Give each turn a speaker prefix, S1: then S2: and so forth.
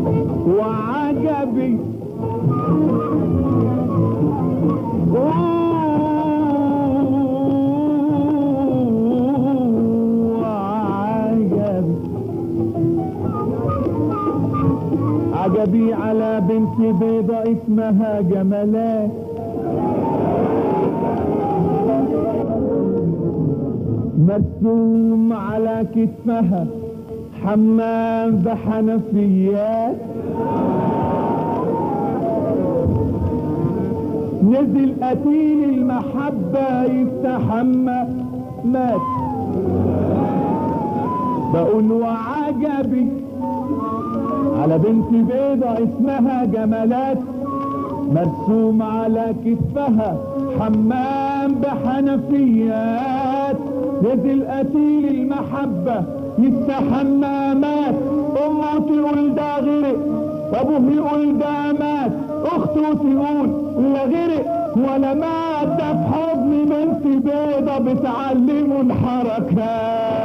S1: وعجبي وعجبي عجبي على بنت بيضة اسمها جمالات مرسوم على كتفها حمام بحنفيات نزل قتيل المحبة يستحمى مات بقول وعجبي على بنت بيضة اسمها جمالات مرسوم على كتفها حمام بحنفيات نزل قتيل المحبة يستحمى مات امه تقول ده غرق وابوه يقول ده مات اخته تقول لا غرق ولا مات ده في حضن بنت بيضة بتعلمه الحركات